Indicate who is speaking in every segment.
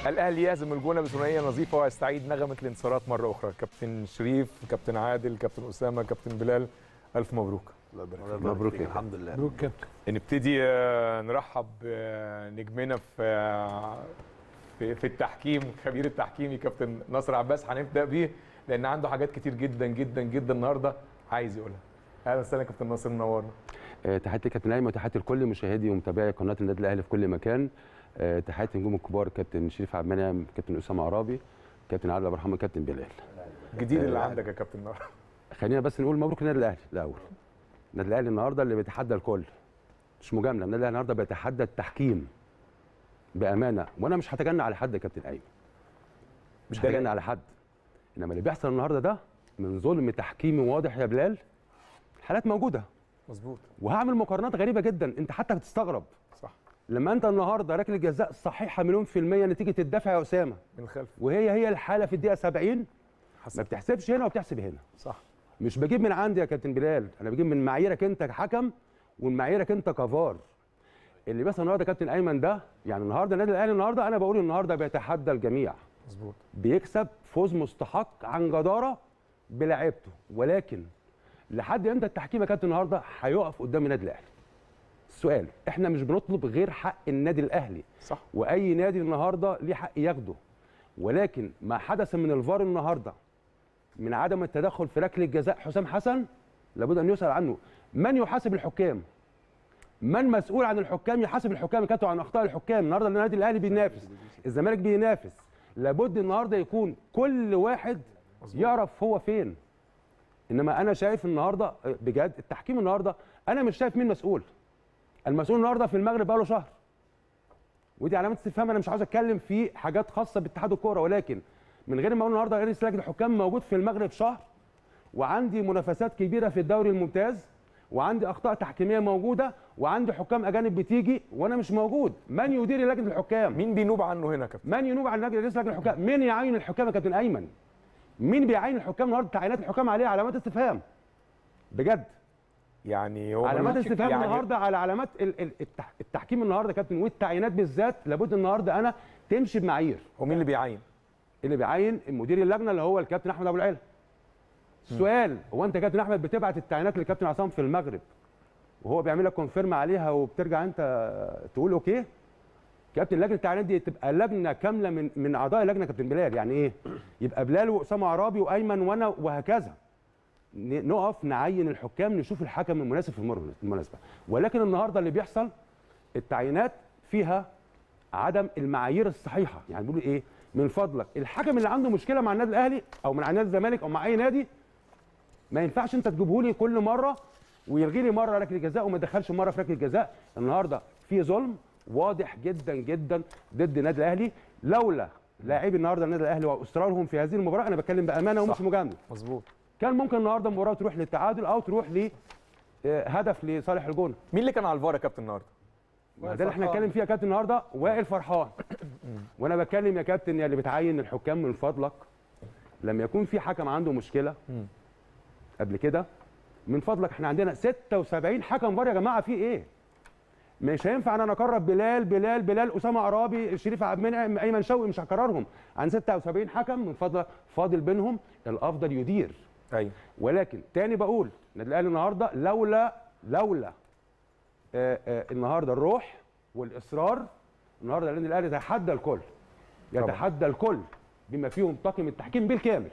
Speaker 1: الاهلي يهزم الجونه بثنائيه نظيفه ويستعيد نغمه الانتصارات مره اخرى كابتن شريف كابتن عادل كابتن اسامه كابتن بلال الف مبروك
Speaker 2: الله يبارك
Speaker 3: الله
Speaker 2: فيك.
Speaker 3: يبارك
Speaker 2: مبروك
Speaker 3: فيك.
Speaker 2: الحمد لله
Speaker 4: مبروك كابتن
Speaker 1: نبتدي آه، نرحب بنجمنا في آه، في في التحكيم خبير التحكيمي كابتن ناصر عباس هنبدا بيه لان عنده حاجات كتير جدا جدا جدا النهارده عايز يقولها اهلا وسهلا كابتن ناصر منورنا
Speaker 3: آه، تحياتي كابتن ايمن وتحياتي لكل مشاهدي ومتابعي قناه النادي الاهلي في كل مكان آه، تحياتي النجوم الكبار كابتن شريف عبد المنعم كابتن اسامه عرابي كابتن عادل عبد الرحمن كابتن بلال
Speaker 1: الجديد اللي
Speaker 3: آه،
Speaker 1: عندك يا كابتن النهارده
Speaker 3: خلينا بس نقول مبروك للنادي الاهلي الاول النادي الاهلي النهارده اللي بيتحدى الكل مش مجامله النادي الاهلي النهارده بيتحدى التحكيم بامانه وانا مش هتجنى على حد يا كابتن ايمن مش
Speaker 1: ده-
Speaker 3: هتجنى على حد انما اللي بيحصل النهارده ده من ظلم تحكيمي واضح يا بلال الحالات موجوده
Speaker 1: مظبوط
Speaker 3: وهعمل مقارنات غريبه جدا انت حتى بتستغرب
Speaker 1: صح
Speaker 3: لما انت النهارده ركله جزاء صحيحه مليون في الميه نتيجه الدفع يا اسامه
Speaker 1: من الخلف
Speaker 3: وهي هي الحاله في الدقيقه 70 ما
Speaker 1: حسن
Speaker 3: بتحسبش هنا وبتحسب هنا
Speaker 1: صح
Speaker 3: مش بجيب من عندي يا كابتن بلال انا بجيب من معاييرك انت كحكم ومن معاييرك انت كفار اللي بيحصل النهارده يا كابتن ايمن ده يعني النهارده النادي الاهلي النهارده انا بقول النهارده بيتحدى الجميع
Speaker 1: مظبوط
Speaker 3: بيكسب فوز مستحق عن جداره بلاعيبته ولكن لحد امتى التحكيم يا كابتن النهارده هيقف قدام النادي الاهلي السؤال احنا مش بنطلب غير حق النادي الاهلي
Speaker 1: صح
Speaker 3: واي نادي النهارده ليه حق ياخده ولكن ما حدث من الفار النهارده من عدم التدخل في ركله جزاء حسام حسن لابد ان يسال عنه من يحاسب الحكام من مسؤول عن الحكام يحاسب الحكام كاتوا عن اخطاء الحكام النهارده النادي الاهلي بينافس الزمالك بينافس لابد النهارده يكون كل واحد يعرف هو فين انما انا شايف النهارده بجد التحكيم النهارده انا مش شايف مين مسؤول المسؤول النهارده في المغرب بقاله شهر ودي علامه استفهام انا مش عاوز اتكلم في حاجات خاصه باتحاد الكوره ولكن من غير ما اقول النهارده رئيس لجنه الحكام موجود في المغرب شهر وعندي منافسات كبيره في الدوري الممتاز وعندي اخطاء تحكيميه موجوده وعندي حكام اجانب بتيجي وانا مش موجود من يدير لجنه الحكام
Speaker 1: مين بينوب عنه هنا يا كابتن
Speaker 3: من ينوب عن لجنه رئيس لجنه الحكام مين يعين الحكام يا كابتن ايمن مين بيعين الحكام النهارده تعيينات الحكام عليها علامات استفهام بجد
Speaker 1: يعني هو
Speaker 3: علامات
Speaker 1: ملوش-
Speaker 3: استفهام
Speaker 1: يعني
Speaker 3: النهارده على علامات ال- ال- التح- التحكيم النهارده يا كابتن والتعيينات بالذات لابد النهارده انا تمشي بمعايير
Speaker 1: هو مين اللي بيعين
Speaker 3: اللي بيعين مدير اللجنه اللي هو الكابتن احمد ابو العلا السؤال هو انت يا كابتن احمد بتبعت التعيينات للكابتن عصام في المغرب وهو بيعمل لك كونفيرم عليها وبترجع انت تقول اوكي كابتن لجنه التعيينات دي تبقى لجنه كامله من من اعضاء اللجنه كابتن بلال يعني ايه يبقى بلال واسامه عرابي وايمن وانا وهكذا ن- نقف نعين الحكام نشوف الحكم المناسب في المر- المناسبه ولكن النهارده اللي بيحصل التعيينات فيها عدم المعايير الصحيحه يعني بيقولوا ايه من فضلك الحكم اللي عنده مشكله مع النادي الاهلي او مع نادي الزمالك او مع اي نادي ما ينفعش انت تجيبه لي كل مره ويلغي لي مره ركله جزاء وما يدخلش مره في ركله جزاء النهارده في ظلم واضح جدا جدا ضد النادي الاهلي لولا لاعبي النهارده النادي الاهلي واصرارهم في هذه المباراه انا بتكلم بامانه ومش
Speaker 1: صح.
Speaker 3: مجامله
Speaker 1: مظبوط
Speaker 3: كان ممكن النهارده المباراه تروح للتعادل او تروح ل آه، هدف لصالح الجونه
Speaker 1: مين اللي كان على الفار يا كابتن النهارده
Speaker 3: ما ده اللي احنا هنتكلم فيه يا كابتن النهارده وائل فرحان وانا بتكلم يا كابتن يا اللي بتعين الحكام من فضلك لما يكون في حكم عنده مشكله
Speaker 1: مم.
Speaker 3: قبل كده من فضلك احنا عندنا 76 حكم فار يا جماعه في ايه؟ مش هينفع ان انا اقرب بلال بلال بلال اسامه عرابي شريف عبد المنعم ايمن شوقي مش هكررهم عن 76 حكم من فضلك فاضل بينهم الافضل يدير
Speaker 1: ايوه
Speaker 3: ولكن تاني بقول النادي الاهلي النهارده لولا لولا آه آه النهارده الروح والاصرار النهارده النادي الاهلي يتحدى الكل يتحدى الكل بما فيهم طاقم التحكيم بالكامل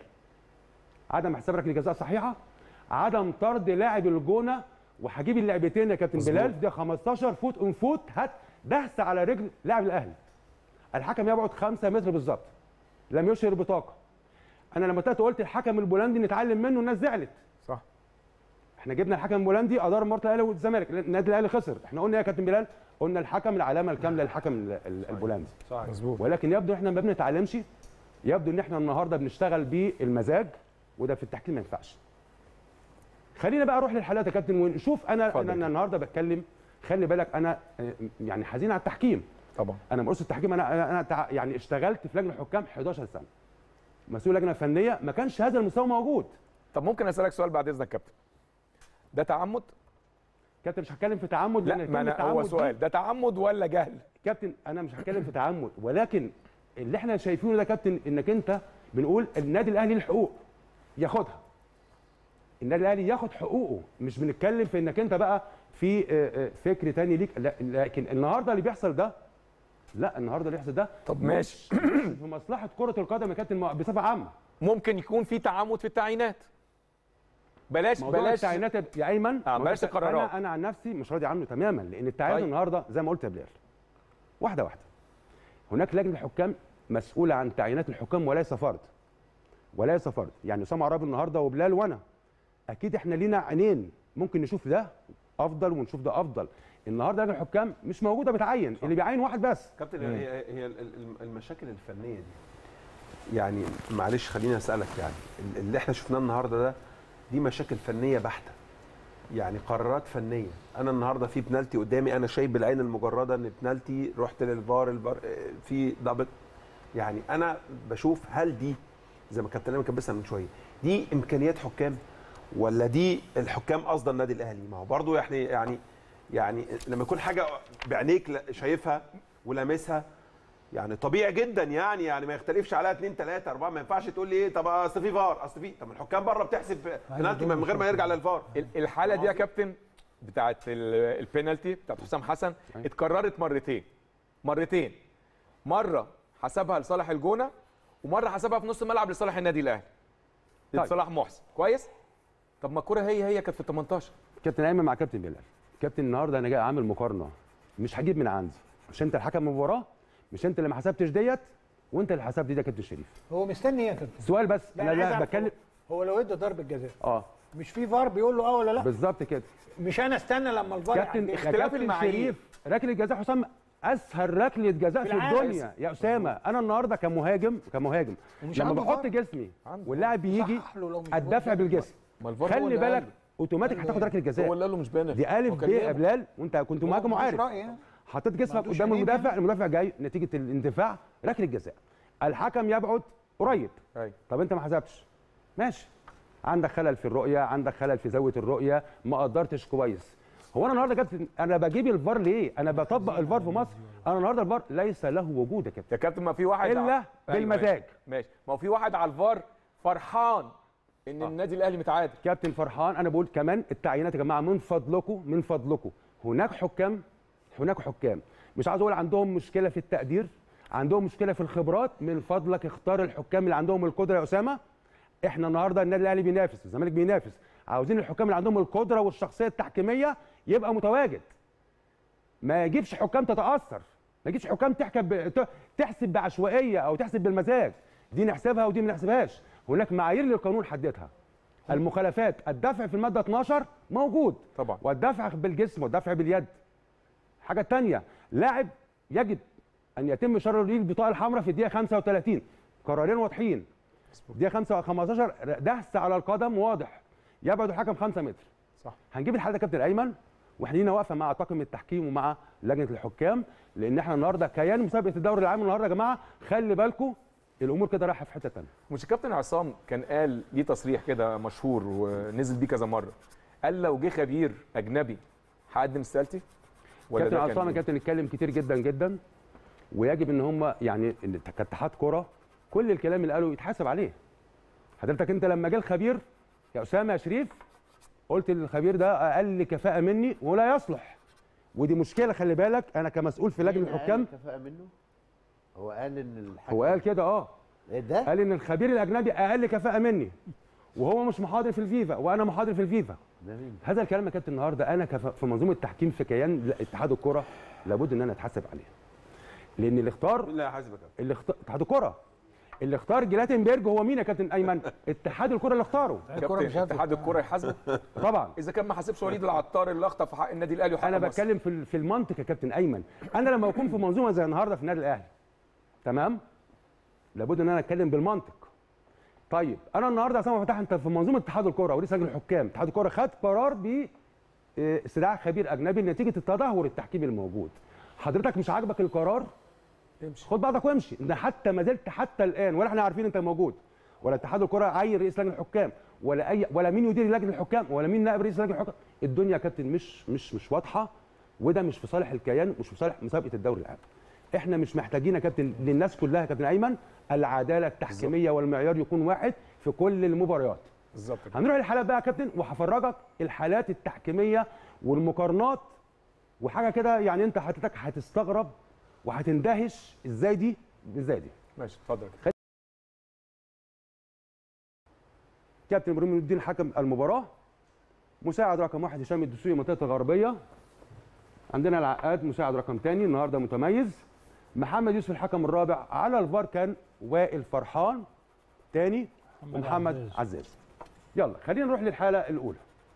Speaker 3: عدم حساب ركله جزاء صحيحه عدم طرد لاعب الجونه وهجيب اللعبتين يا كابتن
Speaker 1: مظبوط.
Speaker 3: بلال ده 15 فوت اون فوت هات دهس على رجل لاعب الاهلي الحكم يبعد 5 متر بالظبط لم يشهر بطاقه انا لما طلعت قلت الحكم البولندي نتعلم منه الناس زعلت
Speaker 1: صح
Speaker 3: احنا جبنا الحكم البولندي ادار مباراه الاهلي والزمالك النادي الاهلي خسر احنا قلنا يا كابتن بلال قلنا الحكم العلامه الكامله للحكم ال- ال- البولندي
Speaker 1: مظبوط
Speaker 3: ولكن يبدو احنا ما بنتعلمش يبدو ان احنا النهارده بنشتغل بالمزاج وده في التحكيم ما ينفعش خلينا بقى نروح للحالات يا كابتن ونشوف انا
Speaker 1: اتفضل.
Speaker 3: انا أنا النهارده بتكلم خلي بالك انا آه، يعني حزين على التحكيم
Speaker 1: طبعا
Speaker 3: انا مرؤوس التحكيم انا انا, أنا تع- يعني اشتغلت في لجنه الحكام 11 سنه مسؤول لجنه فنيه ما كانش هذا المستوى موجود
Speaker 1: طب ممكن اسالك سؤال بعد اذنك كابتن ده تعمد
Speaker 3: كابتن مش هتكلم في تعمد
Speaker 1: لا
Speaker 3: لأن
Speaker 1: ما
Speaker 3: كلمة
Speaker 1: انا هو
Speaker 3: تعمد دي-
Speaker 1: سؤال ده تعمد ولا جهل
Speaker 3: كابتن انا مش هتكلم في تعمد ولكن اللي احنا شايفينه ده يا كابتن انك انت بنقول النادي الاهلي له حقوق ياخدها النادي الاهلي ياخد حقوقه مش بنتكلم في انك انت بقى في آه، آه، فكر تاني ليك لا لكن النهارده اللي بيحصل ده لا النهارده اللي بيحصل ده
Speaker 1: طب ماشي
Speaker 3: في مصلحه كره القدم يا كابتن بصفه عامه
Speaker 1: ممكن يكون في تعمد في التعيينات بلاش
Speaker 3: موضوع
Speaker 1: بلاش
Speaker 3: التعيينات يا ايمن
Speaker 1: آه، بلاش
Speaker 3: أنا-
Speaker 1: القرارات.
Speaker 3: انا انا عن نفسي مش راضي عنه تماما لان التعيينات
Speaker 1: طيب.
Speaker 3: النهارده زي ما قلت يا بلال واحده واحده هناك لجنه حكام مسؤوله عن تعيينات الحكام وليس فرد وليس فرد يعني اسامه عرابي النهارده وبلال وانا اكيد احنا لينا عينين ممكن نشوف ده افضل ونشوف ده افضل النهارده لجنه الحكام مش موجوده بتعين اللي بيعين واحد بس
Speaker 2: كابتن هي هي ال- ال- المشاكل الفنيه دي يعني معلش خليني اسالك يعني ال- اللي احنا شفناه النهارده ده دي مشاكل فنيه بحته يعني قرارات فنيه انا النهارده في بنالتي قدامي انا شايف بالعين المجرده ان بنالتي رحت للفار الفار آه، في ضابط يعني انا بشوف هل دي زي ما كابتن ايمن كان بيسال من شويه دي امكانيات حكام ولا دي الحكام قصد النادي الاهلي ما هو برضه يعني يعني يعني لما يكون حاجه بعينيك لا- شايفها ولامسها يعني طبيعي جدا يعني يعني ما يختلفش عليها اثنين ثلاثه اربعه ما ينفعش تقول لي ايه طب اصل في فار اصل في طب الحكام بره بتحسب بنالتي من غير ما يرجع للفار
Speaker 1: ال- الحاله دي يا كابتن بتاعت ال- البينالتي بتاعت حسام حسن اتكررت مرتين مرتين مره حسبها لصالح الجونه ومره حسبها في نص الملعب لصالح النادي الاهلي
Speaker 3: طيب.
Speaker 1: لصالح محسن كويس طب ما الكره هي هي كانت في ال 18
Speaker 3: كابتن ايمن مع كابتن بلال كابتن النهارده انا جاي عامل مقارنه مش هجيب من عندي مش انت الحكم المباراه مش انت اللي ما حسبتش ديت وانت اللي حسبت دي ده كابتن شريف
Speaker 4: هو مستني ايه يا كابتن؟
Speaker 3: سؤال بس
Speaker 4: لا،
Speaker 3: انا
Speaker 4: عايز
Speaker 3: لا
Speaker 4: أعرف
Speaker 3: بتكلم
Speaker 4: هو هو لو ادى ضربه جزاء
Speaker 3: اه
Speaker 4: مش في فار بيقول له اه ولا لا؟
Speaker 3: بالظبط كده
Speaker 4: مش انا استنى لما الفار
Speaker 3: كابتن
Speaker 4: يعدي.
Speaker 1: اختلاف
Speaker 3: كابتن
Speaker 1: المعايير.
Speaker 3: شريف ركله جزاء حسام اسهل ركله جزاء
Speaker 4: في
Speaker 3: في
Speaker 4: العالم.
Speaker 3: الدنيا يا اسامه انا النهارده كمهاجم كمهاجم
Speaker 4: ومش
Speaker 3: لما
Speaker 4: عنده
Speaker 3: بحط
Speaker 4: فار.
Speaker 3: جسمي
Speaker 1: عنده
Speaker 3: واللاعب بيجي
Speaker 4: صحح له لو مش
Speaker 3: الدفع
Speaker 4: فار.
Speaker 3: بالجسم
Speaker 1: ما الفار هو
Speaker 3: خلي
Speaker 1: اللي
Speaker 3: بالك
Speaker 1: قال.
Speaker 3: اوتوماتيك هتاخد ركله
Speaker 1: هو
Speaker 3: جزاء
Speaker 1: اللي قال له مش بينالتي
Speaker 3: دي الف
Speaker 1: هو
Speaker 3: ب
Speaker 1: كان
Speaker 3: يا
Speaker 1: جايبها.
Speaker 3: بلال وانت كنت مهاجم
Speaker 4: مش
Speaker 3: وعارف
Speaker 4: رأيي يعني.
Speaker 3: حطيت جسمك
Speaker 4: عندوش
Speaker 3: قدام
Speaker 4: عينين
Speaker 3: المدافع المدافع جاي نتيجه الاندفاع ركله جزاء الحكم يبعد قريب
Speaker 1: أيوة.
Speaker 3: طب انت ما حسبتش ماشي عندك خلل في الرؤيه عندك خلل في زاويه الرؤيه ما قدرتش كويس هو انا النهارده كابتن انا بجيب الفار ليه انا بطبق الفار في مصر انا النهارده الفار ليس له وجود يا كابتن
Speaker 1: يا كابتن ما في واحد
Speaker 3: إلا
Speaker 1: ع- أيوة،
Speaker 3: بالمزاج.
Speaker 1: أيوة. ماشي ما هو في واحد على الفار فرحان ان النادي الاهلي متعادل
Speaker 3: كابتن فرحان انا بقول كمان التعيينات يا جماعه من فضلكم من فضلكم هناك حكام هناك حكام مش عاوز اقول عندهم مشكله في التقدير عندهم مشكله في الخبرات من فضلك اختار الحكام اللي عندهم القدره يا اسامه احنا النهارده النادي الاهلي بينافس الزمالك بينافس عاوزين الحكام اللي عندهم القدره والشخصيه التحكيميه يبقى متواجد ما يجيبش حكام تتاثر ما يجيبش حكام تحكم ب... ت- تحسب بعشوائيه او تحسب بالمزاج دي نحسبها ودي ما نحسبهاش هناك معايير للقانون حددها المخالفات الدفع في الماده 12 موجود
Speaker 1: طبعا.
Speaker 3: والدفع بالجسم والدفع باليد حاجه تانية لاعب يجب ان يتم شر ليه البطاقه الحمراء في الدقيقه 35 قرارين واضحين دقيقه 5 15 دهس على القدم واضح يبعد الحكم 5 متر
Speaker 1: صح
Speaker 3: هنجيب الحاله ده كابتن ايمن واحنا لينا واقفه مع طاقم التحكيم ومع لجنه الحكام لان احنا النهارده كيان مسابقه الدوري العام النهارده يا جماعه خلي بالكم الامور كده رايحه في حته ثانيه
Speaker 1: مش الكابتن عصام كان قال ليه تصريح كده مشهور ونزل بيه كذا مره قال لو جه خبير اجنبي هقدم استقالتي ولا
Speaker 3: كابتن
Speaker 1: ده كان
Speaker 3: عصام يا
Speaker 1: إيه؟
Speaker 3: كابتن اتكلم كتير جدا جدا ويجب ان هم يعني إن كاتحاد كره كل الكلام اللي قاله يتحاسب عليه حضرتك انت لما جه الخبير يا اسامه يا شريف قلت للخبير ده اقل كفاءه مني ولا يصلح ودي مشكله خلي بالك انا كمسؤول في لجنه
Speaker 5: مين
Speaker 3: الحكام
Speaker 5: أقل كفاءة منه؟ هو قال ان الحكم
Speaker 3: هو قال كده اه
Speaker 5: إيه ده؟
Speaker 3: قال ان الخبير الاجنبي اقل كفاءه مني وهو مش محاضر في الفيفا وانا محاضر في الفيفا
Speaker 5: ده مين؟
Speaker 3: هذا الكلام يا كابتن النهارده انا كف... في منظومه التحكيم في كيان اتحاد الكره لابد ان انا اتحاسب عليه لان اللي اختار
Speaker 2: مين اللي هيحاسبك
Speaker 3: اللي اختار اتحاد الكره اللي اختار جلاتنبرج هو مين يا كابتن ايمن اتحاد الكره اللي اختاره
Speaker 4: الكرة مش
Speaker 1: كابتن
Speaker 4: هتفرق.
Speaker 1: اتحاد الكره يحاسبه
Speaker 3: طبعا
Speaker 1: اذا كان ما حاسبش وليد العطار اللي اخطا في حق النادي الاهلي وحق
Speaker 3: انا
Speaker 1: مصر.
Speaker 3: بتكلم في ال- في المنطق يا كابتن ايمن انا لما اكون في منظومه زي النهارده في النادي الاهلي تمام لابد ان انا اتكلم بالمنطق طيب انا النهارده يا سامح فتح انت في منظومه اتحاد الكره ورئيس لجنه الحكام اتحاد الكره خد قرار ب آه، استدعاء خبير اجنبي نتيجه التدهور التحكيمي الموجود حضرتك مش عاجبك القرار
Speaker 1: امشي
Speaker 3: خد بعضك وامشي انت حتى ما زلت حتى الان ولا احنا عارفين انت موجود ولا اتحاد الكره عين رئيس لجنه الحكام ولا اي ولا مين يدير لجنه الحكام ولا مين نائب رئيس لجنه الحكام الدنيا يا كابتن مش مش مش واضحه وده مش في صالح الكيان مش في صالح مسابقه الدوري العام احنا مش محتاجين يا كابتن للناس كلها يا كابتن ايمن العداله التحكيميه والمعيار يكون واحد في كل المباريات
Speaker 1: بالظبط كده.
Speaker 3: هنروح للحالات بقى يا كابتن وهفرجك الحالات التحكيميه والمقارنات وحاجه كده يعني انت حضرتك هتستغرب وهتندهش ازاي دي ازاي دي
Speaker 1: ماشي اتفضل
Speaker 3: كابتن ابراهيم الدين حكم المباراه مساعد رقم واحد هشام الدسوقي منطقه الغربيه عندنا العقاد مساعد رقم ثاني النهارده متميز محمد يوسف الحكم الرابع على الفار كان وائل فرحان ثاني ومحمد
Speaker 4: عزاز.
Speaker 3: عزاز يلا خلينا نروح للحاله الاولى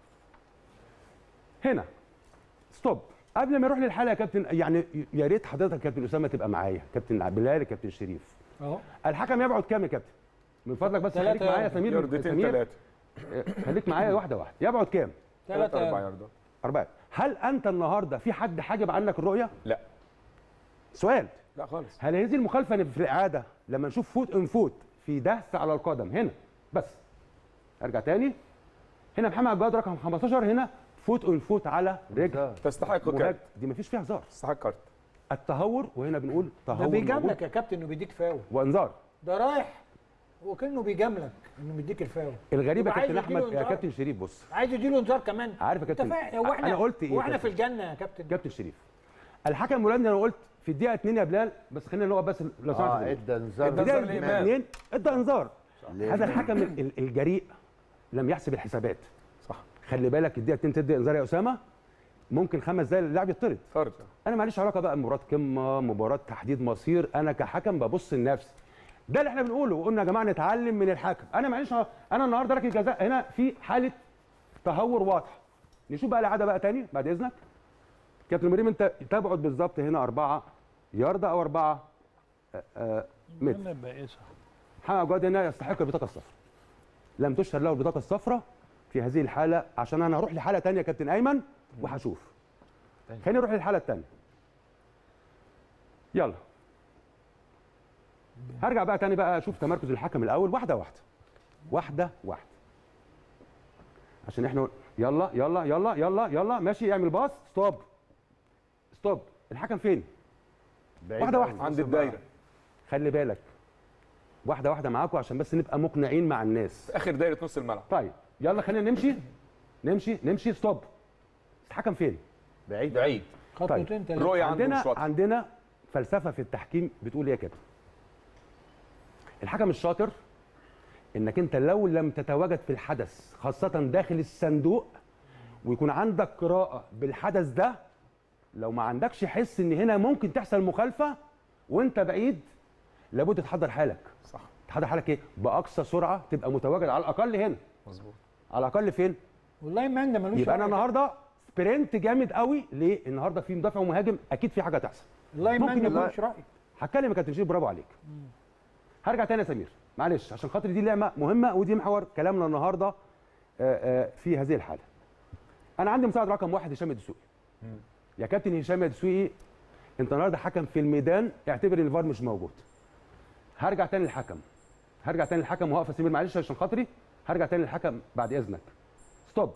Speaker 3: هنا ستوب قبل ما نروح للحاله يا كابتن يعني يا ريت حضرتك كابتن اسامه تبقى معايا كابتن بلال كابتن شريف
Speaker 4: اهو
Speaker 3: الحكم يبعد كام يا كابتن من فضلك بس خليك
Speaker 4: ثلاثة
Speaker 3: معايا يا
Speaker 4: ياردة.
Speaker 3: سمير
Speaker 1: ياردتين
Speaker 3: سمير
Speaker 1: ثلاثه
Speaker 3: خليك معايا واحده واحده يبعد كام
Speaker 1: ثلاثه اربع
Speaker 4: ثلاثة
Speaker 1: ياردات
Speaker 3: أربعة هل أنت النهاردة في حد حاجب عنك الرؤية؟
Speaker 1: لا
Speaker 3: سؤال
Speaker 1: لا خالص
Speaker 3: هل هذه المخالفة في الإعادة لما نشوف فوت إن فوت في دهس على القدم هنا بس أرجع تاني هنا محمد جاد رقم 15 هنا فوت إن فوت على رجل
Speaker 1: تستحق
Speaker 3: مهاجم
Speaker 1: كارت
Speaker 3: دي مفيش فيها هزار
Speaker 1: تستحق كارت
Speaker 3: التهور وهنا بنقول
Speaker 4: ده
Speaker 3: تهور موجود
Speaker 4: بيجاملك يا كابتن انه بيديك فاول
Speaker 3: وانذار
Speaker 4: ده رايح وكانه بيجاملك انه مديك الفاول
Speaker 3: الغريب يا
Speaker 4: يبقى عايز
Speaker 3: كابتن
Speaker 4: يديله
Speaker 3: احمد يا
Speaker 4: إنذار.
Speaker 3: كابتن شريف بص
Speaker 4: عايز يديله انذار كمان
Speaker 3: عارف يا
Speaker 4: انت
Speaker 3: كابتن
Speaker 4: فاهم هو احنا
Speaker 3: انا قلت ايه
Speaker 4: هو
Speaker 3: يا
Speaker 4: احنا في
Speaker 3: كابتن؟
Speaker 4: الجنه يا كابتن
Speaker 3: كابتن شريف الحكم المولاني انا قلت في الدقيقه 2 يا بلال بس خلينا نقف بس لو سمحت
Speaker 5: اه
Speaker 3: يا
Speaker 5: ادى انذار
Speaker 1: إدى
Speaker 3: بدايه
Speaker 1: إنذار لإمام.
Speaker 3: اثنين ادى انذار
Speaker 5: ليه؟
Speaker 3: هذا الحكم ال- ال- الجريء لم يحسب الحسابات
Speaker 1: صح
Speaker 3: خلي بالك الدقيقه 2 تدي انذار يا اسامه ممكن خمس دقايق اللاعب يطرد
Speaker 1: طرد
Speaker 3: انا ماليش علاقه بقى مباراه قمه مباراه تحديد مصير انا كحكم ببص لنفسي ده اللي احنا بنقوله وقلنا يا جماعه نتعلم من الحكم انا معلش انا النهارده ركله جزاء هنا في حاله تهور واضح نشوف بقى الاعاده بقى تاني بعد اذنك كابتن مريم انت تبعد بالظبط هنا أربعة ياردة او أربعة آه، آه، متر محمد جواد هنا يستحق البطاقه الصفراء لم تشهر له البطاقه الصفراء في هذه الحاله عشان انا هروح لحاله تانية يا كابتن ايمن وهشوف خلينا نروح للحاله الثانيه يلا هرجع بقى تاني بقى اشوف تمركز الحكم الاول واحده واحده واحده واحده عشان احنا يلا يلا يلا يلا يلا ماشي اعمل باص ستوب ستوب الحكم فين
Speaker 5: بعيد
Speaker 3: واحدة
Speaker 5: أوي.
Speaker 3: واحدة.
Speaker 1: عند الدايره
Speaker 3: خلي بالك واحده واحده معاكم عشان بس نبقى مقنعين مع الناس
Speaker 1: في اخر دايره نص الملعب
Speaker 3: طيب يلا خلينا نمشي نمشي نمشي ستوب الحكم فين
Speaker 5: بعيد
Speaker 1: بعيد
Speaker 4: خطوتين ثلاثه
Speaker 1: الرؤيه عنده
Speaker 3: عندنا
Speaker 1: مش واضحه
Speaker 3: عندنا فلسفه في التحكيم بتقول ايه يا كابتن الحكم الشاطر انك انت لو لم تتواجد في الحدث خاصه داخل الصندوق ويكون عندك قراءه بالحدث ده لو ما عندكش حس ان هنا ممكن تحصل مخالفه وانت بعيد لابد تحضر حالك
Speaker 1: صح
Speaker 3: تحضر حالك ايه باقصى سرعه تبقى متواجد على الاقل هنا
Speaker 1: مظبوط
Speaker 3: على الاقل فين
Speaker 4: والله ما ده ملوش
Speaker 3: يبقى انا
Speaker 4: رأي.
Speaker 3: النهارده سبرنت جامد قوي ليه النهارده في مدافع ومهاجم اكيد في حاجه تحصل
Speaker 4: والله ما
Speaker 3: ممكن
Speaker 4: ده
Speaker 3: يكون-
Speaker 4: ملوش راي
Speaker 3: هتكلم يا كابتن شريف برافو عليك هرجع تاني يا سمير معلش عشان خاطر دي لعبه مهمه ودي محور كلامنا النهارده آه، آه، في هذه الحاله انا عندي مساعد رقم واحد هشام الدسوقي يا كابتن هشام الدسوقي انت النهارده حكم في الميدان اعتبر الفار مش موجود هرجع تاني للحكم هرجع تاني للحكم وهقف يا سمير معلش عشان خاطري هرجع تاني للحكم بعد اذنك ستوب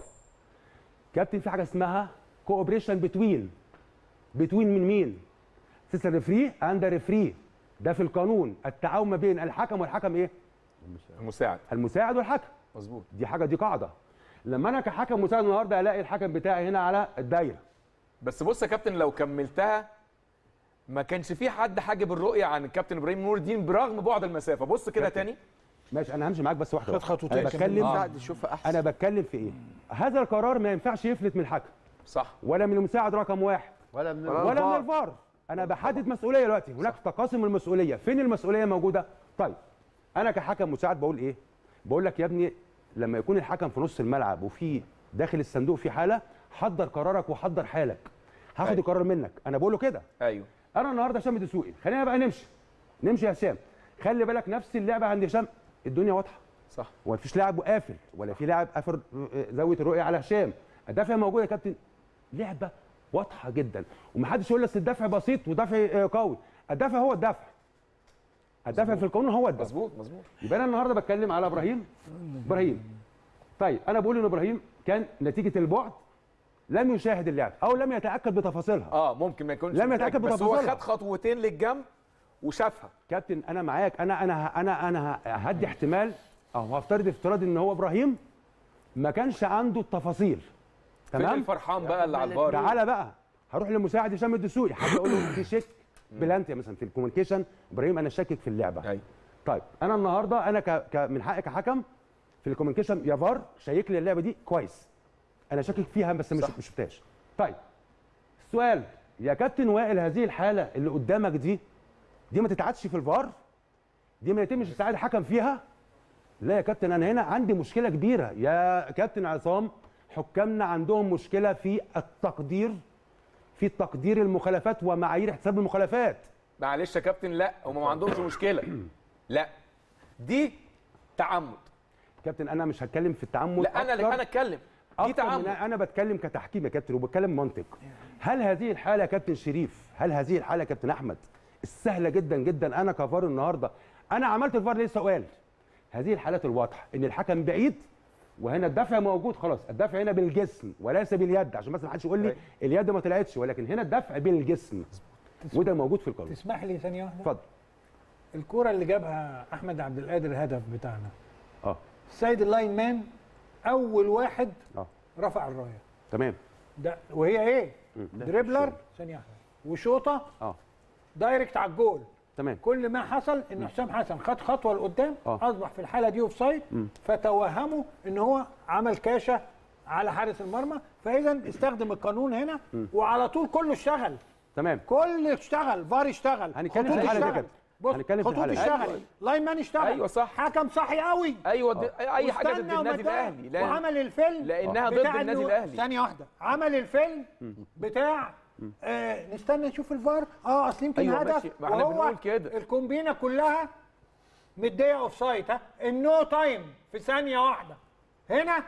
Speaker 3: كابتن في حاجه اسمها كوبريشن بتوين بتوين من مين سيستر ريفري اند ريفري ده في القانون التعاون ما بين الحكم والحكم ايه
Speaker 1: المساعد
Speaker 3: المساعد والحكم
Speaker 1: مظبوط
Speaker 3: دي حاجه دي قاعده لما انا كحكم مساعد النهارده الاقي الحكم بتاعي هنا على الدايره
Speaker 1: بس بص يا كابتن لو كملتها ما كانش في حد حاجب الرؤيه عن الكابتن ابراهيم نور الدين برغم بعد المسافه بص كده تاني
Speaker 3: ماشي انا همشي معاك بس واحده
Speaker 4: خد
Speaker 3: واحدة.
Speaker 4: خطوتين
Speaker 3: انا
Speaker 4: كمان.
Speaker 3: بتكلم
Speaker 1: آه.
Speaker 2: يشوفها احسن
Speaker 3: انا بتكلم في ايه هذا القرار ما ينفعش يفلت من الحكم
Speaker 1: صح
Speaker 3: ولا من المساعد رقم واحد
Speaker 5: ولا من
Speaker 3: ولا من الفار انا بحدد مسؤوليه دلوقتي هناك تقاسم المسؤوليه فين المسؤوليه موجوده طيب انا كحكم مساعد بقول ايه بقول لك يا ابني لما يكون الحكم في نص الملعب وفي داخل الصندوق في حاله حضر قرارك وحضر حالك هاخد
Speaker 1: أيوة.
Speaker 3: القرار منك انا بقول له كده
Speaker 1: ايوه
Speaker 3: انا النهارده هشام الدسوقي خلينا بقى نمشي نمشي يا هشام خلي بالك نفس اللعبه عند هشام الدنيا واضحه
Speaker 1: صح
Speaker 3: ومفيش لاعب قافل ولا في لاعب قافل زاويه الرؤيه على هشام الدفع موجود يا كابتن لعبه واضحه جدا ومحدش يقول لك الدفع بسيط ودفع آه، قوي الدفع هو الدفع الدفع في القانون هو الدفع
Speaker 1: مظبوط مظبوط
Speaker 3: يبقى انا النهارده بتكلم على ابراهيم ابراهيم طيب انا بقول ان ابراهيم كان نتيجه البعد لم يشاهد اللعب او لم يتاكد بتفاصيلها
Speaker 1: اه ممكن ما يكونش
Speaker 3: لم يتأكد
Speaker 1: متأكد، بس هو
Speaker 3: بتفاصيلها.
Speaker 1: خد خطوتين للجنب وشافها
Speaker 3: كابتن انا معاك انا انا انا انا هدي احتمال او هفترض افتراض ان هو ابراهيم ما كانش عنده التفاصيل
Speaker 1: فين
Speaker 3: تمام
Speaker 1: الفرحان بقى اللي على الفار
Speaker 3: تعالى بقى هروح لمساعد هشام الدسوقي حتى اقول له في شك بلانتي مثلا في الكوميونيكيشن ابراهيم انا شاكك في اللعبه
Speaker 1: ايوه
Speaker 3: طيب انا النهارده انا ك... ك... من حقي كحكم في الكوميونيكيشن يا فار شيك لي اللعبه دي كويس انا شاكك فيها بس مش
Speaker 1: صح.
Speaker 3: مش شفتهاش طيب السؤال يا كابتن وائل هذه الحاله اللي قدامك دي دي ما تتعادش في الفار دي ما يتمش استعاده حكم فيها لا يا كابتن انا هنا عندي مشكله كبيره يا كابتن عصام حكامنا عندهم مشكله في التقدير في تقدير المخالفات ومعايير حساب المخالفات
Speaker 1: معلش يا كابتن لا هم ما عندهمش مشكله لا دي تعمد
Speaker 3: كابتن انا مش هتكلم في التعمد
Speaker 1: لا انا
Speaker 3: أكتر.
Speaker 1: انا اتكلم دي
Speaker 3: أكتر من
Speaker 1: تعمد
Speaker 3: انا بتكلم كتحكيم يا كابتن وبتكلم منطق هل هذه الحاله يا كابتن شريف هل هذه الحاله يا كابتن احمد السهله جدا جدا انا كفار النهارده انا عملت الفار ليه سؤال هذه الحالات الواضحه ان الحكم بعيد وهنا الدفع موجود خلاص الدفع هنا بالجسم وليس باليد عشان بس ما حدش يقول لي اليد ما طلعتش ولكن هنا الدفع بالجسم وده موجود في القانون
Speaker 4: تسمح لي ثانيه واحده
Speaker 3: اتفضل
Speaker 4: الكوره اللي جابها احمد عبد القادر الهدف بتاعنا
Speaker 3: اه
Speaker 4: السيد اللاين مان اول واحد
Speaker 3: اه
Speaker 4: رفع الرايه
Speaker 3: تمام
Speaker 4: ده وهي ايه دريبلر ثانيه واحده وشوطه
Speaker 3: اه
Speaker 4: دايركت على الجول
Speaker 3: تمام
Speaker 4: كل ما حصل ان حسام حسن خد خطوه لقدام
Speaker 3: آه.
Speaker 4: اصبح في الحاله دي اوف سايد فتوهموا ان هو عمل كاشه على حارس المرمى فاذا استخدم القانون هنا وعلى طول كله اشتغل
Speaker 3: تمام
Speaker 4: كله اشتغل فار اشتغل
Speaker 3: هنتكلم في
Speaker 4: خطوط
Speaker 3: الحالة دي
Speaker 4: اشتغل.
Speaker 3: كده.
Speaker 4: بص
Speaker 3: هنتكلم في
Speaker 4: خطوط
Speaker 3: الحالة دي.
Speaker 4: اشتغل
Speaker 1: أيوة.
Speaker 4: لاين مان اشتغل
Speaker 1: أيوة صح.
Speaker 4: حكم صحي قوي
Speaker 1: ايوه دي اي حاجه ضد
Speaker 4: واستنى
Speaker 1: النادي
Speaker 4: ومتاه
Speaker 1: الاهلي لأن-
Speaker 4: وعمل الفيلم
Speaker 1: لأنها ضد
Speaker 4: بتاع
Speaker 1: النادي
Speaker 4: إنه-
Speaker 1: الأهلي.
Speaker 4: ثانيه واحده عمل الفيلم بتاع آه نستنى نشوف الفار اه اصل يمكن
Speaker 1: أيوة
Speaker 4: هدف
Speaker 1: ماشي. ما إحنا
Speaker 4: وهو
Speaker 1: بنقول كده.
Speaker 4: الكومبينه كلها مديه اوف سايد ها النو تايم في ثانيه واحده هنا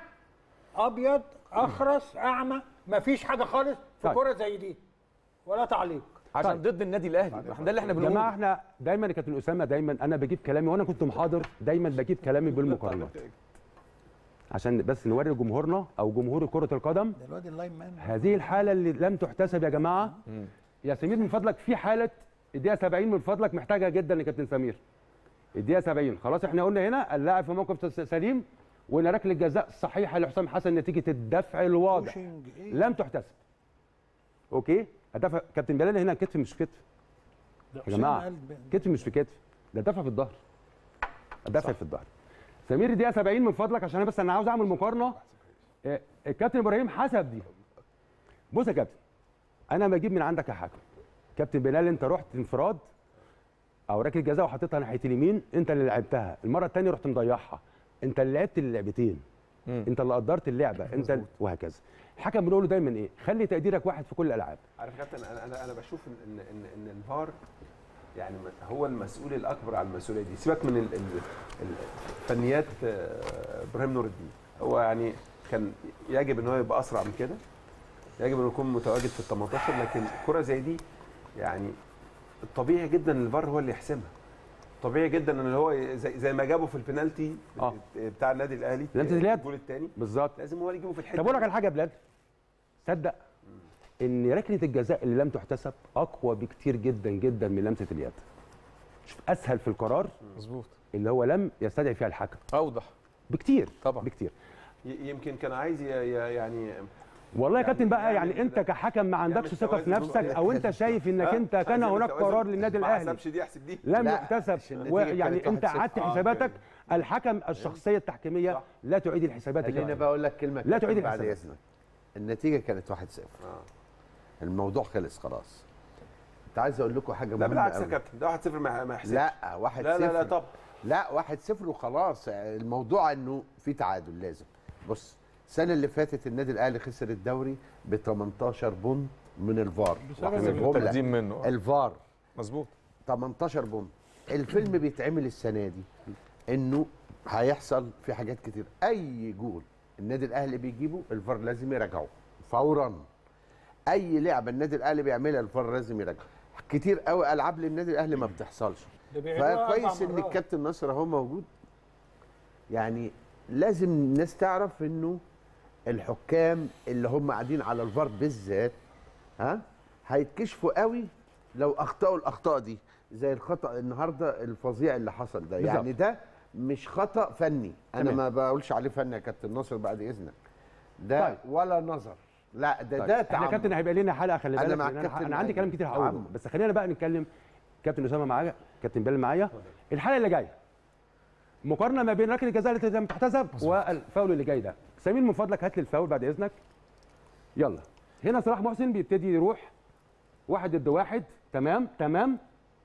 Speaker 4: ابيض اخرس اعمى مفيش حاجه خالص في
Speaker 3: طيب.
Speaker 4: كره زي دي ولا تعليق
Speaker 1: عشان
Speaker 3: طيب.
Speaker 1: ضد النادي الاهلي ما احنا ده اللي احنا
Speaker 3: يا جماعه
Speaker 1: بنقوله
Speaker 3: احنا دايما يا كابتن اسامه دايما انا بجيب كلامي وانا كنت محاضر دايما بجيب كلامي بالمقارنات عشان بس نوري جمهورنا او جمهور كره القدم
Speaker 4: ده الواد اللاين مان
Speaker 3: هذه الحاله اللي لم تحتسب يا جماعه يا سمير من فضلك في حاله الدقيقه 70 من فضلك محتاجها جدا يا كابتن سمير الدقيقه 70 خلاص احنا قلنا هنا اللاعب في موقف س- سليم وان ركله الجزاء الصحيحه لحسام حسن نتيجه الدفع الواضح
Speaker 4: بوشنج إيه؟
Speaker 3: لم تحتسب اوكي الدفع كابتن بلال هنا كتف مش في كتف
Speaker 4: ده
Speaker 3: يا
Speaker 4: حسام
Speaker 3: جماعه
Speaker 4: قال-
Speaker 3: كتف مش في كتف ده دفع في الظهر الدفع في الظهر سمير الدقيقه 70 من فضلك عشان انا بس انا عاوز اعمل مقارنه آه، الكابتن ابراهيم حسب دي بص يا كابتن انا بجيب من عندك يا حكم كابتن بلال انت رحت انفراد او ركله جزاء وحطيتها ناحيه اليمين انت اللي لعبتها المره الثانيه رحت مضيعها انت اللي لعبت اللعبتين انت اللي قدرت اللعبه انت ال- وهكذا الحكم بنقول له دايما ايه خلي تقديرك واحد في كل الالعاب
Speaker 2: عارف يا كابتن انا انا انا بشوف ان ان ان, إن الفار يعني م- هو المسؤول الاكبر على المسؤوليه دي سيبك من ال- ال- ال- فنيات آه، ابراهيم نور الدين هو يعني كان يجب ان هو يبقى اسرع من كده يجب انه يكون متواجد في ال 18 لكن كره زي دي يعني الطبيعي جدا ان الفار هو اللي يحسمها طبيعي جدا ان هو ي- زي, زي ما جابه في البنالتي
Speaker 3: آه.
Speaker 2: بتاع النادي الاهلي
Speaker 3: بنالتي اليد.
Speaker 2: الجول الثاني
Speaker 3: بالظبط
Speaker 2: لازم هو اللي يجيبه في الحته
Speaker 3: طب اقول لك
Speaker 2: دي.
Speaker 3: على حاجه يا بلال صدق ان ركله الجزاء اللي لم تحتسب اقوى بكتير جدا جدا من لمسه اليد شوف اسهل في القرار
Speaker 1: مظبوط
Speaker 3: اللي هو لم يستدعي فيها الحكم
Speaker 1: اوضح
Speaker 3: بكتير
Speaker 1: طبعا.
Speaker 3: بكتير
Speaker 2: ي- يمكن كان عايز ي- ي- يعني
Speaker 3: والله يا
Speaker 2: يعني-
Speaker 3: كابتن بقى
Speaker 2: يعني
Speaker 3: يعني انت
Speaker 2: كده.
Speaker 3: كحكم ما عندكش
Speaker 2: يعمل
Speaker 3: ثقه في
Speaker 2: توازن
Speaker 3: نفسك
Speaker 2: بقى.
Speaker 3: او انت شايف انك
Speaker 2: ها؟
Speaker 3: انت كان
Speaker 2: عايز
Speaker 3: هناك
Speaker 2: يعمل
Speaker 3: قرار
Speaker 2: توازن.
Speaker 3: للنادي
Speaker 2: ما
Speaker 3: الاهلي
Speaker 2: حسبش دي احسب دي
Speaker 3: لم
Speaker 5: لا،
Speaker 3: يحتسب
Speaker 5: عشان النتيجة
Speaker 3: ويعني
Speaker 5: كانت
Speaker 3: انت
Speaker 5: 1-0.
Speaker 3: قعدت
Speaker 2: آه،
Speaker 3: حساباتك
Speaker 2: كده.
Speaker 3: الحكم الشخصيه التحكيميه
Speaker 2: صح.
Speaker 3: لا تعيد الحسابات يا
Speaker 5: خليني
Speaker 3: كابتن.
Speaker 5: بقول لك كلمه
Speaker 3: لا
Speaker 5: كابتن
Speaker 3: تعيد
Speaker 5: بعد
Speaker 3: الحسابات.
Speaker 5: اذنك النتيجه كانت 1-0
Speaker 2: آه.
Speaker 5: الموضوع خلص خلاص كنت عايز اقول لكم حاجه
Speaker 2: لا
Speaker 5: مهمه
Speaker 2: بالعكس يا
Speaker 5: أوي.
Speaker 2: كابتن ده 1-0 ما ما يحسبش
Speaker 5: لا 1-0
Speaker 2: لا لا لا طب
Speaker 5: لا 1-0 وخلاص الموضوع انه في تعادل لازم بص السنه اللي فاتت النادي الاهلي خسر الدوري ب 18 بونت من الفار
Speaker 4: بسبب
Speaker 5: واحنا الجملة.
Speaker 1: التقديم منه آه.
Speaker 5: الفار
Speaker 1: مظبوط
Speaker 5: 18 بونت الفيلم بيتعمل السنه دي انه هيحصل في حاجات كتير اي جول النادي الاهلي بيجيبه الفار لازم يراجعه فورا اي لعبه النادي الاهلي بيعملها الفار لازم يراجعه كتير قوي العاب للنادي الاهلي ما بتحصلش
Speaker 4: ده بيعيدوها
Speaker 5: فكويس
Speaker 4: أربع
Speaker 5: ان
Speaker 4: مرات.
Speaker 5: الكابتن نصر اهو موجود يعني لازم الناس تعرف انه الحكام اللي هم قاعدين على الفار بالذات ها هيتكشفوا قوي لو اخطاوا الاخطاء دي زي الخطا النهارده الفظيع اللي حصل ده
Speaker 3: بالظبط.
Speaker 5: يعني ده مش خطا فني انا
Speaker 3: تمام.
Speaker 5: ما بقولش عليه فني يا كابتن ناصر بعد اذنك ده
Speaker 3: طيب.
Speaker 5: ولا نظر لا ده
Speaker 3: طيب،
Speaker 5: ده
Speaker 3: احنا
Speaker 5: تعمد.
Speaker 3: كابتن هيبقى لنا حلقه خلي
Speaker 5: أنا
Speaker 3: بالك
Speaker 5: مع
Speaker 3: لأن انا,
Speaker 5: الكابتن
Speaker 3: أنا عندي
Speaker 5: معاك.
Speaker 3: كلام كتير هقوله
Speaker 5: تعمد.
Speaker 3: بس خلينا بقى نتكلم كابتن اسامه معايا كابتن بلال معايا الحلقه اللي جايه مقارنه ما بين ركله الجزاء التي لم تحتسب والفاول اللي جاي ده سمير من فضلك هات لي الفاول بعد اذنك يلا هنا صلاح محسن بيبتدي يروح واحد ضد واحد تمام تمام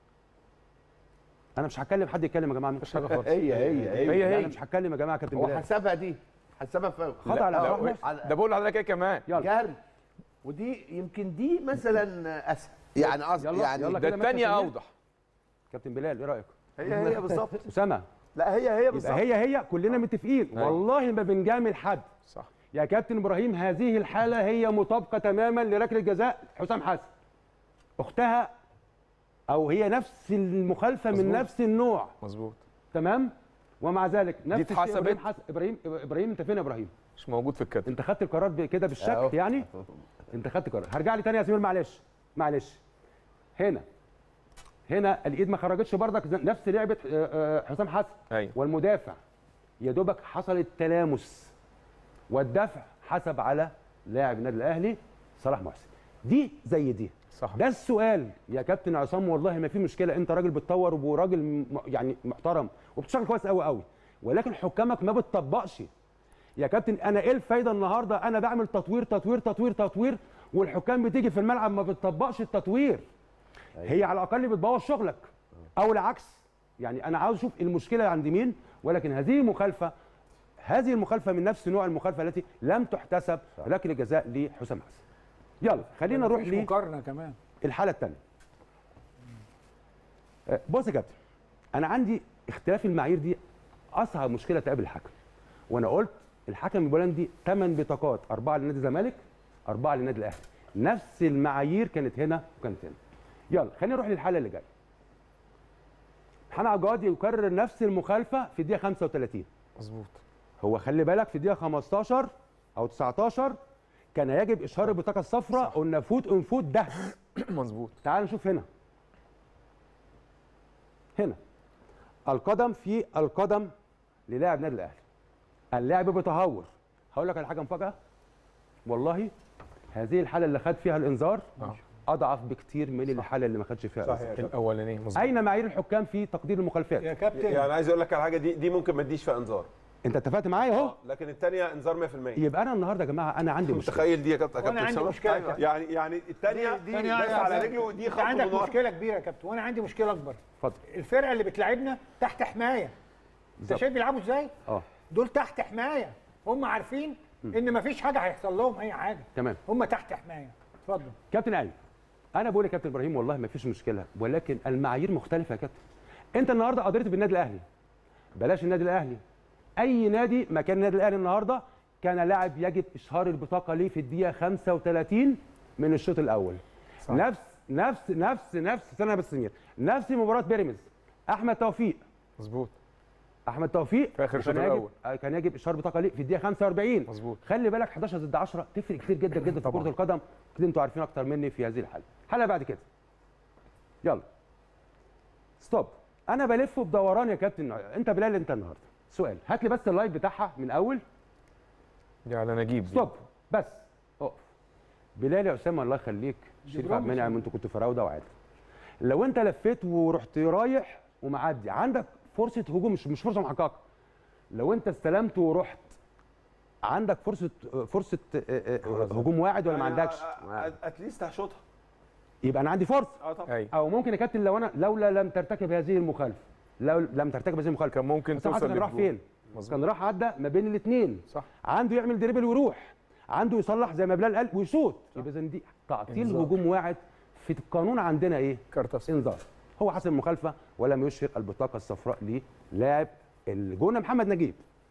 Speaker 3: انا مش هتكلم حد يتكلم يا جماعه مش حاجه خالص
Speaker 5: هي هي هي,
Speaker 3: هي هي انا مش هتكلم يا جماعه كابتن
Speaker 5: هو
Speaker 3: بلال
Speaker 5: حسبها دي حسبها فاول
Speaker 3: خطأ على
Speaker 5: لا،
Speaker 3: صلاح
Speaker 5: هو
Speaker 3: محسن.
Speaker 5: على-
Speaker 1: ده بقول لحضرتك ايه كمان
Speaker 3: يلا
Speaker 5: جري ودي يمكن دي مثلا اسهل يعني قصدي
Speaker 3: يلا،
Speaker 5: يعني
Speaker 3: يلا
Speaker 1: ده
Speaker 3: كده
Speaker 1: الثانيه
Speaker 3: ماشي يا
Speaker 1: اوضح
Speaker 3: كابتن بلال ايه رايك
Speaker 2: هي هي بالظبط
Speaker 3: اسامه
Speaker 2: لا هي هي
Speaker 3: يبقى
Speaker 2: بالظبط
Speaker 3: هي هي كلنا متفقين
Speaker 1: أيوة.
Speaker 3: والله ما بنجامل حد
Speaker 1: صح
Speaker 3: يا كابتن ابراهيم هذه الحاله هي مطابقه تماما لركله جزاء حسام حسن اختها او هي نفس المخالفه من
Speaker 1: مظبوط.
Speaker 3: نفس النوع
Speaker 1: مظبوط
Speaker 3: تمام ومع ذلك نفس الشيء
Speaker 1: اتحسبت.
Speaker 3: ابراهيم حس... ابراهيم ابراهيم انت فين يا ابراهيم
Speaker 1: مش موجود في الكتب
Speaker 3: انت خدت القرار ب- كده بالشك
Speaker 5: أهو.
Speaker 3: يعني انت خدت قرار هرجع لي تاني يا زميل معلش معلش هنا هنا الايد ما خرجتش بردك زي- نفس لعبه آه، آه، حسام حسن
Speaker 1: ايوه
Speaker 3: والمدافع يا دوبك حصل التلامس والدفع حسب على لاعب النادي الاهلي صلاح محسن دي زي دي
Speaker 1: صح
Speaker 3: ده السؤال يا كابتن عصام والله ما في مشكله انت راجل بتطور وراجل م- يعني محترم وبتشتغل كويس قوي قوي ولكن حكامك ما بتطبقش يا كابتن انا ايه الفايده النهارده انا بعمل تطوير تطوير تطوير تطوير والحكام بتيجي في الملعب ما بتطبقش التطوير هي على الاقل بتبوظ شغلك او العكس يعني انا عاوز اشوف المشكله عند مين ولكن هذه مخالفه هذه المخالفه من نفس نوع المخالفه التي لم تحتسب ركله جزاء لحسام حسن يلا خلينا نروح
Speaker 4: مفيش
Speaker 3: ل
Speaker 4: مقارنه كمان
Speaker 3: الحاله الثانيه بص يا كابتن انا عندي اختلاف المعايير دي اصعب مشكله تقابل الحكم وانا قلت الحكم البولندي ثمان بطاقات اربعه لنادي الزمالك اربعه للنادي الاهلي نفس المعايير كانت هنا وكانت هنا يلا خلينا نروح للحاله اللي جايه محمد عجاد يكرر نفس المخالفه في الدقيقه 35
Speaker 1: مظبوط
Speaker 3: هو خلي بالك في الدقيقه 15 او 19 كان يجب اشهار البطاقه الصفراء قلنا فوت انفوت ده
Speaker 1: مظبوط
Speaker 3: تعال نشوف هنا هنا القدم في القدم للاعب نادي الاهلي اللاعب بيتهور هقول لك على حاجه مفاجاه والله هذه الحاله اللي خد فيها الانذار
Speaker 1: آه.
Speaker 3: اضعف بكتير من الحاله اللي ما خدش فيها
Speaker 2: صحيح.
Speaker 3: الانذار
Speaker 1: الاولانيه مظبوط
Speaker 3: اين معايير الحكام في تقدير المخالفات
Speaker 4: يا كابتن
Speaker 2: يعني عايز اقول لك على حاجه دي دي ممكن ما اديش فيها انذار
Speaker 3: انت اتفقت معايا اهو
Speaker 2: لكن الثانيه انذار 100%
Speaker 3: يبقى انا النهارده يا جماعه انا عندي مشكله
Speaker 2: متخيل دي يا كابتن
Speaker 4: وأنا
Speaker 2: كابتن
Speaker 4: عندي
Speaker 2: سامح؟
Speaker 4: مشكلة
Speaker 2: أيوة.
Speaker 4: كابتن.
Speaker 2: يعني يعني الثانيه دي
Speaker 4: ثانية
Speaker 2: داس
Speaker 4: يا
Speaker 2: على
Speaker 4: كابتن.
Speaker 2: رجله ودي
Speaker 4: انت
Speaker 2: خط
Speaker 4: عندك
Speaker 2: من ورا.
Speaker 4: مشكله كبيره يا كابتن وانا عندي مشكله اكبر
Speaker 3: اتفضل
Speaker 4: الفرقه اللي بتلعبنا تحت حمايه انت
Speaker 3: بالظبط.
Speaker 4: شايف بيلعبوا ازاي
Speaker 3: اه
Speaker 4: دول تحت حمايه هم عارفين ان مفيش حاجه هيحصل لهم اي حاجه
Speaker 3: تمام
Speaker 4: هم تحت حمايه اتفضل
Speaker 3: كابتن ايمن انا بقول يا كابتن ابراهيم والله ما فيش مشكله ولكن المعايير مختلفه يا كابتن انت النهارده قدرت بالنادي الاهلي بلاش النادي الاهلي اي نادي مكان النادي الاهلي النهارده كان لاعب يجب اشهار البطاقه ليه في الدقيقه 35 من الشوط الاول صح. نفس نفس نفس نفس سنه بس سمير نفس مباراه بيراميدز احمد توفيق
Speaker 1: مظبوط
Speaker 3: احمد توفيق
Speaker 1: في آخر الشوط
Speaker 3: كان يجب-
Speaker 1: الأول.
Speaker 3: آه، كان يجب اشهار بطاقه ليه في الدقيقه 45
Speaker 1: مظبوط.
Speaker 3: خلي بالك 11 ضد 10 تفرق كتير جدا جدا في
Speaker 1: طبعاً.
Speaker 3: كره القدم كده انتوا عارفين اكتر مني في هذه الحاله الحاله بعد كده يلا ستوب انا بلف بدوران يا كابتن انت بلال انت النهارده سؤال هات لي بس اللايف بتاعها من اول
Speaker 1: دي على نجيب دي.
Speaker 3: ستوب بس اقف بلال يا اسامه الله يخليك شريف عبد المنعم انتوا كنتوا فراوده وعادل لو انت لفيت ورحت رايح ومعدي عندك فرصه هجوم مش مش فرصه محققه لو انت استلمت ورحت عندك فرصه فرصه آه، آه، هجوم واعد ولا ما
Speaker 2: يعني
Speaker 3: عندكش
Speaker 2: اتليست هشوطها
Speaker 3: يبقى انا عندي فرصه
Speaker 2: اه طبعا
Speaker 1: ايوه
Speaker 3: او ممكن يا كابتن لو انا لولا لم ترتكب هذه المخالفه لو لم ترتكب هذه المخالفه
Speaker 1: كان ممكن
Speaker 3: حسام حسن
Speaker 1: توصل
Speaker 3: كان راح
Speaker 1: للجول.
Speaker 3: فين
Speaker 1: مظبوط.
Speaker 3: كان راح عدى ما بين الاثنين
Speaker 1: صح
Speaker 3: عنده يعمل دريبل ويروح عنده يصلح زي ما بلال قال ويشوط يبقى اذا دي تعطيل
Speaker 1: إنذار.
Speaker 3: هجوم واعد في القانون عندنا ايه
Speaker 1: كارت اصفر
Speaker 3: انذار هو حسب المخالفه ولم يشهر البطاقه الصفراء للاعب الجونه محمد نجيب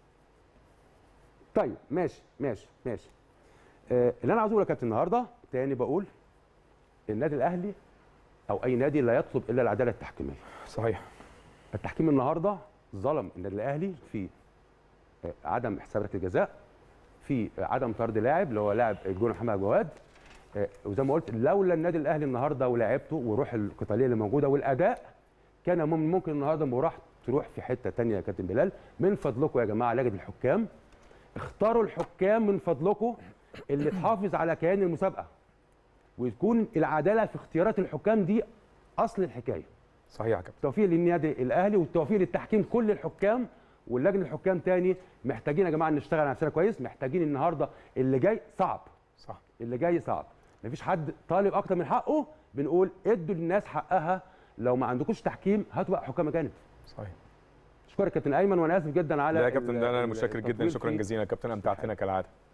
Speaker 3: طيب ماشي ماشي ماشي آه اللي انا عاوز اقوله يا كابتن النهارده تاني بقول النادي الاهلي او اي نادي لا يطلب الا العداله التحكيميه
Speaker 1: صحيح
Speaker 3: التحكيم النهارده ظلم النادي الاهلي في آه، عدم حساب ركله الجزاء في عدم طرد لاعب اللي هو لاعب الجون محمد جواد آه، وزي ما قلت لولا النادي الاهلي النهارده ولاعيبته والروح القتاليه اللي موجوده والاداء كان مم- ممكن النهارده المباراه تروح في حته تانية يا كابتن بلال من فضلكم يا جماعه لجنه الحكام اختاروا الحكام من فضلكم اللي تحافظ على كيان المسابقه وتكون العداله في اختيارات الحكام دي اصل الحكايه
Speaker 1: صحيح يا كابتن
Speaker 3: التوفيق للنادي الاهلي والتوفيق للتحكيم كل الحكام واللجنه الحكام تاني محتاجين يا جماعه نشتغل على نفسنا كويس محتاجين النهارده اللي جاي صعب
Speaker 1: صح
Speaker 3: اللي جاي صعب مفيش حد طالب اكتر من حقه بنقول ادوا للناس حقها لو ما عندكوش تحكيم هاتوا بقى حكام اجانب
Speaker 1: صحيح
Speaker 3: اشكرك كابتن ايمن وانا اسف جدا على
Speaker 1: لا يا كابتن
Speaker 3: ال-
Speaker 1: ده انا
Speaker 3: ال-
Speaker 1: متشكر جدا
Speaker 3: التطويل
Speaker 1: شكرا
Speaker 3: في-
Speaker 1: جزيلا يا كابتن امتعتنا كالعاده